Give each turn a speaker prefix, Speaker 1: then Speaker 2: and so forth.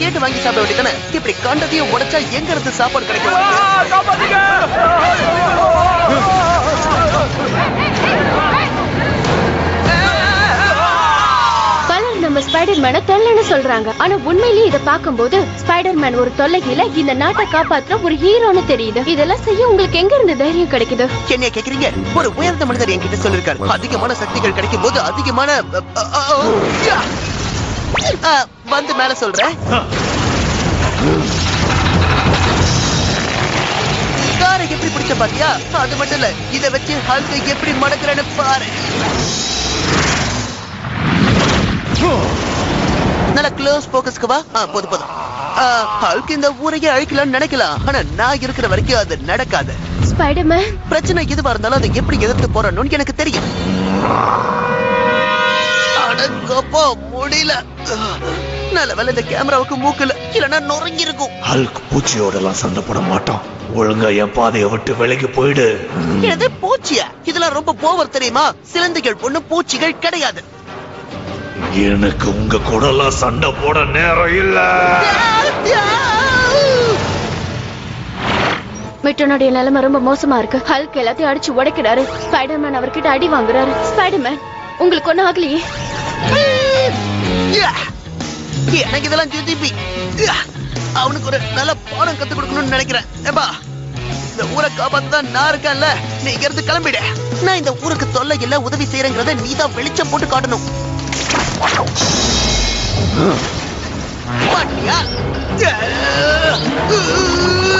Speaker 1: கேட்டு வாங்கி சாப்பிட வேண்டியதானே இப்படி கண்டதையும் உடைச்சா எங்க இருந்து சாப்பாடு கிடைக்கும் உனக்கு?
Speaker 2: பலர் நம்ம ஸ்பைடர் மேனை தொல்லைன்னு சொல்றாங்க ஆனா உண்மையிலேயே இத பாக்கும்போது ஸ்பைடர் மேன் ஒரு தொல்லையில இந்த நாட்டை காப்பாத்துற ஒரு ஹீரோன்னு தெரியுது இதெல்லாம் செய்ய உங்களுக்கு எங்க இருந்து தைரியம் கிடைக்குது
Speaker 1: என்னைய கேக்குறீங்க ஒரு உயர்ந்த மனிதர் என்கிட்ட சொல்லிருக்காரு அதிகமான சக்திகள் கிடைக்கும் போது அதிகமான அ, அ, அ, யா. அ, வந்து மேல சொல்றேன் காரை எப்படி பிடிச்ச பாத்தியா அது மட்டும் இல்ல இத வச்சு ஹல்கை எப்படி மடக்குறேன்னு பாரு நல்ல க்ளோஸ் போக்கஸ்க்கு வா ஆ, போதும் போதும் ஆ, ஹல்க் இந்த ஊரையே அழிக்கலாம்னு நினைக்கலாம் ஆனா நான் இருக்கிற வரைக்கும் அது நடக்காது
Speaker 2: ஸ்பைடர் மேன்
Speaker 1: பிரச்சனை எதுவா இருந்தாலும் அதை எப்படி எதிர்த்து போறணும்னு எனக்கு தெரியும் அடங்கப்பா முடியல நல்ல வேலை இந்த கேமராவுக்கு மூக்கல இல்லைன்னா நொறுங்கி இருக்கும்
Speaker 3: ஹல்க் பூச்சியோடலாம் சண்டை போட மாட்டான் ஒழுங்கா என் பாதையை விட்டு விலகி போயிடு
Speaker 1: இது பூச்சியா இதெல்லாம் ரொம்ப போவர் தெரியுமா சிலந்திகள் பொண்ணு பூச்சிகள் கிடையாது
Speaker 3: எனக்கு உங்க கூடலாம் சண்டை போட நேரம் இல்ல
Speaker 2: மிட்டனுடைய நிலைமை ரொம்ப மோசமா இருக்கு ஹல்க் எல்லாத்தையும் அடிச்சு உடைக்கிறாரு ஸ்பைடர் மேன் அவர்கிட்ட அடி வாங்குறாரு ஸ்பைடர் மேன் உங்களுக்கு ஒண்ணும் ஆகலையே
Speaker 1: எனக்கு இதெல்லாம் ஜுதிபி அவனுக்கு ஒரு நல்ல பாடம் கத்து கொடுக்கணும்னு நினைக்கிறேன் ஏப்பா இந்த ஊரை காப்பாத்து தான் நான் இருக்கேன்ல நீ இங்க இருந்து கிளம்பிடு நான் இந்த ஊருக்கு தொல்லை இல்ல உதவி செய்யறேங்கிறத நீ தான் வெளிச்சம் போட்டு காட்டணும் மாட்டியா?